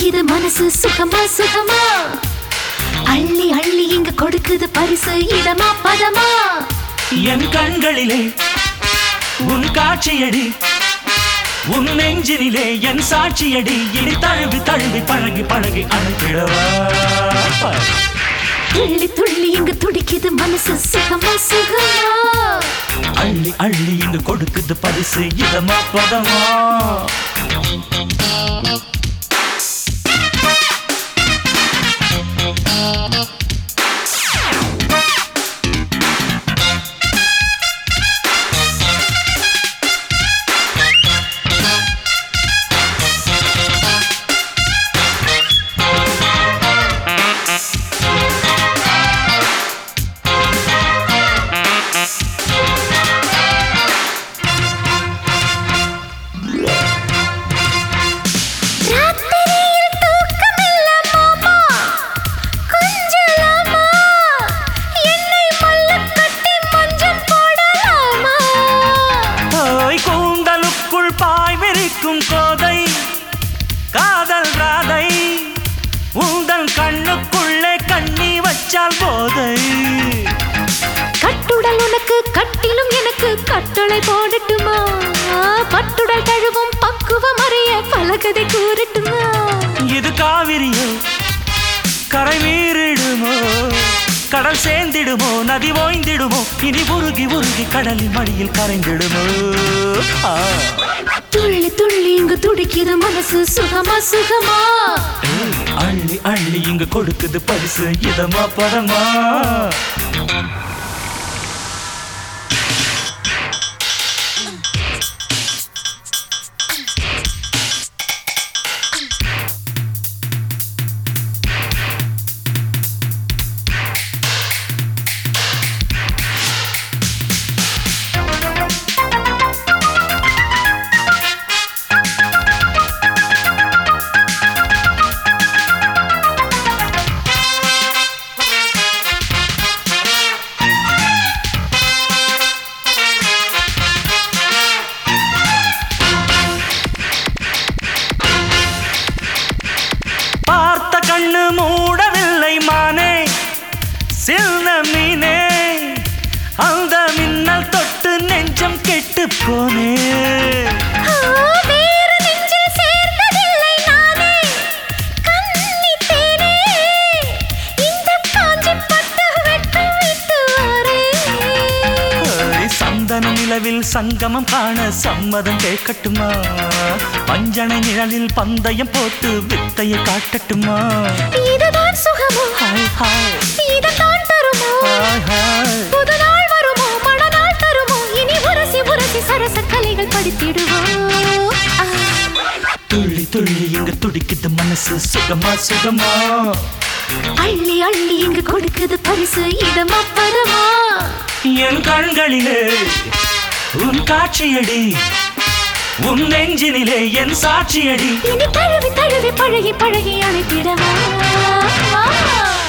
துடிக்குது மனசு சுகமா சுகமா அள்ளி அள்ளி இங்க கொடுக்குது பரிசு இடமா பதமா என் கண்களிலே உன் காட்சியடி உன் நெஞ்சினிலே என் சாட்சியடி இனி தழுவி தழுவி பழகி பழகி அனுப்பிடவா துள்ளி துள்ளி இங்க துடிக்குது மனசு சுகமா சுகமா அள்ளி அள்ளி இங்கு கொடுக்குது பரிசு இதமா பதமா ராத்திரியில் தூக்கமில்ல மாமா கொஞ்சலாமா என்னை மல்லக் கட்டி மஞ்சம் போடலாமா ஓய் கூந்தலுக்குள் பாய் விரிக்கும் கோதை காதல் ராதை உந்தன் கண்ணுக்குள்ளே கண்ணி வச்சால் போதை கட்டுடல் உனக்கு கட்டிலும் எனக்கு கட்டளை போடட்டுமா பட்டுடல் தழுவும் பக்குவம் அறிய பலகதை கூறட்டுமா இது காவிரியோ கரை மீறிடுமோ கடல் சேர்ந்திடுமோ நதி ஓய்ந்திடுமோ இனி உருகி உருகி கடலின் மடியில் கரைந்திடுமோ ஆ. துள்ளி துள்ளி இங்கு துடிக்குது மனசு சுகமா சுகமா ஏய், அள்ளி அள்ளி இங்கு கொடுக்குது பரிசு இதமா பதமா பார்த்த கண்ணு மூடவில்லை மானே சில்ல மீனே அந்த மின்னல் தொட்டு நெஞ்சம் கெட்டு போனே ஆ, வேறு நெஞ்சில் சேர்ந்ததில்லை நானே கன்னித் தேனே. இந்த காஞ்சிப் பட்டு வெட்டு விட்டு வாரேன். ஏய், சந்தன நிலவில் சங்கமம் காண சம்மதம் கேட்கட்டுமா பஞ்சனை நிழலில் பந்தயம் போட்டு வித்தையை காட்டட்டுமா இதுதான் சுகமோ ஹாய் ஹாய் இதுதான் தருமோ ஹாய் ஹாய் புது நாள் வருமோ மணநாள் தருமோ இனி உரசி உரசி சரச கலைகள் படித்திடுவோம் ஆ, துள்ளி துள்ளி இங்க துடிக்குது மனசு சுகமா சுகமா அள்ளி அள்ளி இங்கு கொடுக்குது பரிசு இடமா பரமா என் கண்களிலே உன் காட்சியடி உன் நெஞ்சினிலே என் சாட்சியடி இனி தழுவி தழுவி பழகி பழகி அழைத்திடவா